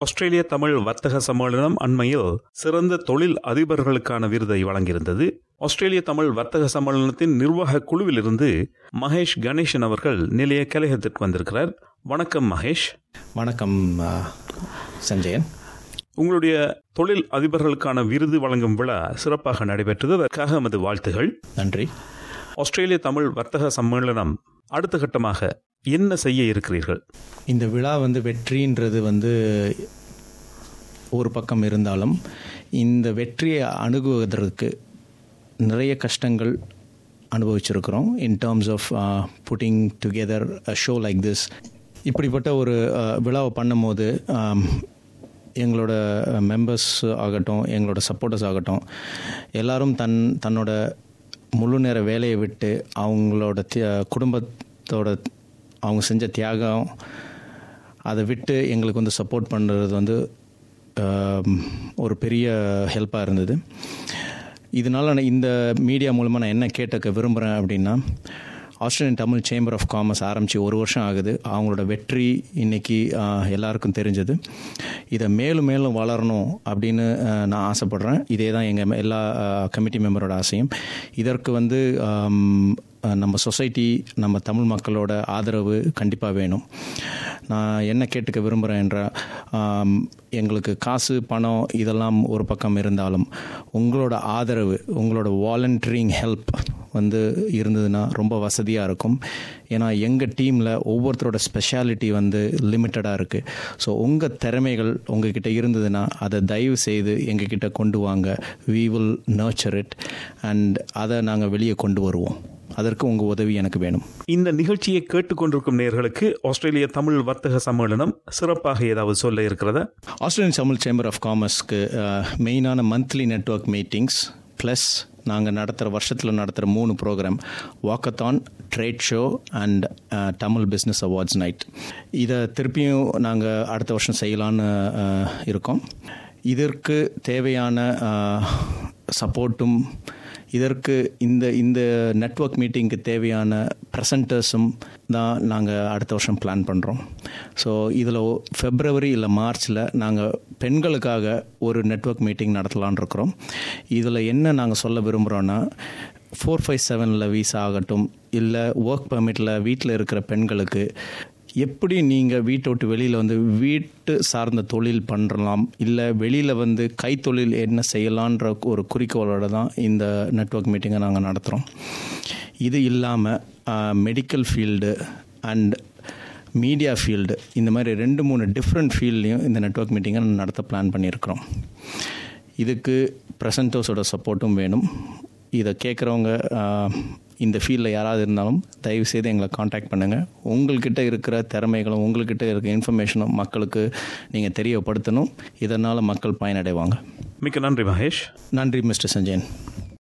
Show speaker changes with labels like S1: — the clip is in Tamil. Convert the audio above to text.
S1: ஆஸ்திரேலிய தமிழ் வர்த்தக சம்மேளனம் அண்மையில் சிறந்த தொழில் அதிபர்களுக்கான விருதை வழங்கியிருந்தது ஆஸ்திரேலிய தமிழ் வர்த்தக சம்மேளனத்தின் நிர்வாக குழுவிலிருந்து மகேஷ் கணேசன் அவர்கள் நிலைய கலையகத்திற்கு வந்திருக்கிறார் வணக்கம் மகேஷ்
S2: வணக்கம் ஆ, சஞ்சயன்
S1: உங்களுடைய தொழில் அதிபர்களுக்கான விருது வழங்கும் விழா சிறப்பாக நடைபெற்றது அதற்காக எமது வாழ்த்துகள்
S2: நன்றி
S1: ஆஸ்திரேலிய தமிழ் வர்த்தக சம்மேளனம் அடுத்த கட்டமாக என்ன செய்ய இருக்கிறீர்கள்
S2: இந்த விழா வந்து வெற்றின்றது வந்து ஒரு பக்கம் இருந்தாலும் இந்த வெற்றியை அணுகுவதற்கு நிறைய கஷ்டங்கள் அனுபவிச்சிருக்கிறோம் in terms of putting together a show like this இப்படிப்பட்ட ஒரு அஹ், விழாவை பண்ணும்போது ஆம், எங்களோட மெம்பர்ஸ் ஆகட்டும் எங்களோட சப்போர்ட்டர்ஸ் ஆகட்டும் எல்லாரும் தன் தன்னோட முழு நேர வேலையை விட்டு அவங்களோட தி- குடும்பத்தோட அவங்க செஞ்ச தியாகம் அதை விட்டு எங்களுக்கு வந்து சப்போர்ட் பண்ணுறது வந்து ஆம், ஒரு பெரிய ஹெல்ப்பாக இருந்தது இதனால் நான் இந்த மீடியா மூலமாக நான் என்ன கேட்க விரும்புகிறேன் அப்படின்னா Australian Tamil Chamber of Commerce ஆரம்பித்து ஒரு வருஷம் ஆகுது அவங்களோட வெற்றி இன்னைக்கு ஆஹ், எல்லாருக்கும் தெரிஞ்சது இதை மேலும் மேலும் வளரணும் அப்படின்னு ஆஹ், நான் ஆசைப்படுறேன் இதே தான் எங்கள் எல்லா கமிட்டி மெம்பரோட ஆசையும் இதற்கு வந்து ஆம், ஆஹ், நம்ம சொசைட்டி நம்ம தமிழ் மக்களோட ஆதரவு கண்டிப்பாக வேணும் நான் என்ன கேட்டுக்க விரும்புகிறேன் என்ற ஆம், எங்களுக்கு காசு பணம் இதெல்லாம் ஒரு பக்கம் இருந்தாலும் உங்களோட ஆதரவு உங்களோட வாலண்டரிங் ஹெல்ப் வந்து இருந்ததுன்னா ரொம்ப வசதியாக இருக்கும் ஏன்னா எங்கள் டீமில் ஒவ்வொருத்தரோட ஸ்பெஷாலிட்டி வந்து லிமிட்டடாக இருக்குது ஸோ உங்கள் திறமைகள் உங்ககிட்ட இருந்ததுன்னா அதை தயவு செய்து எங்ககிட்ட கொண்டு வாங்க we will nurture it and அதை நாங்கள் வெளியே கொண்டு வருவோம் அதற்கு உங்கள் உதவி எனக்கு வேணும்
S1: இந்த நிகழ்ச்சியை கேட்டுக்கொண்டிருக்கும் நேர்களுக்கு ஆஸ்திரேலிய தமிழ் வர்த்தக சம்மேளனம் சிறப்பாக ஏதாவது சொல்ல இருக்கிறதா
S2: ஆஸ்திரேலியன் தமிழ் சேம்பர் ஆஃப் காமர்ஸ்க்கு மெயினான மந்த்லி நெட்வொர்க் மீட்டிங்ஸ் ப்ளஸ் நாங்கள் நடத்துகிற வருஷத்தில் நடத்துகிற மூணு program walkathon trade show and Tamil business awards night இதை திருப்பியும் நாங்கள் அடுத்த வருஷம் செய்யலான்னு அஹ், இருக்கோம் இதற்கு தேவையான சப்போர்ட்டும் இதற்கு இந்த இந்த நெட்வொர்க் மீட்டிங்க்கு தேவையான ப்ரெசன்டர்ஸும் தான் நாங்கள் அடுத்த வருஷம் பிளான் பண்ணுறோம் ஸோ இதில் ஃபெப்ரவரி இல்லை மார்ச்சில் நாங்கள் பெண்களுக்காக ஒரு நெட்வொர்க் மீட்டிங் நடத்தலான் இருக்கிறோம் இதில் என்ன நாங்கள் சொல்ல விரும்புகிறோன்னா ஃபோர் ஃபைவ் செவனில் வீசா ஆகட்டும் இல்லை ஒர்க் பர்மிட்டில் வீட்டில் இருக்கிற பெண்களுக்கு எப்படி நீங்கள் வீட்டை விட்டு வெளியில் வந்து வீட்டு சார்ந்த தொழில் பண்ணலாம் இல்லை வெளியில் வந்து கைத்தொழில் என்ன செய்யலான்ற ஒரு குறிக்கோளோட தான் இந்த நெட்வொர்க் மீட்டிங்கை நாங்கள் நடத்துகிறோம் இது இல்லாமல் medical field and media field இந்த மாதிரி ரெண்டு மூணு டிஃப்ரெண்ட் ஃபீல்ட்லேயும் இந்த நெட்வொர்க் மீட்டிங்கை நடத்த பிளான் பண்ணியிருக்கிறோம் இதுக்கு ப்ரெசன்டர்ஸோட சப்போர்ட்டும் வேணும் இதை கேட்குறவங்க இந்த ஃபீல்டில் யாராவது இருந்தாலும் தயவு செய்து எங்களை காண்டாக்ட் பண்ணுங்கள் உங்கள்கிட்ட இருக்கிற திறமைகளும் உங்கள்கிட்ட இருக்கிற இன்ஃபர்மேஷனும் மக்களுக்கு நீங்கள் தெரியப்படுத்தணும் இதனால் மக்கள் பயனடைவாங்க
S1: மிக்க நன்றி மகேஷ்
S2: நன்றி மிஸ்டர் சஞ்சயன்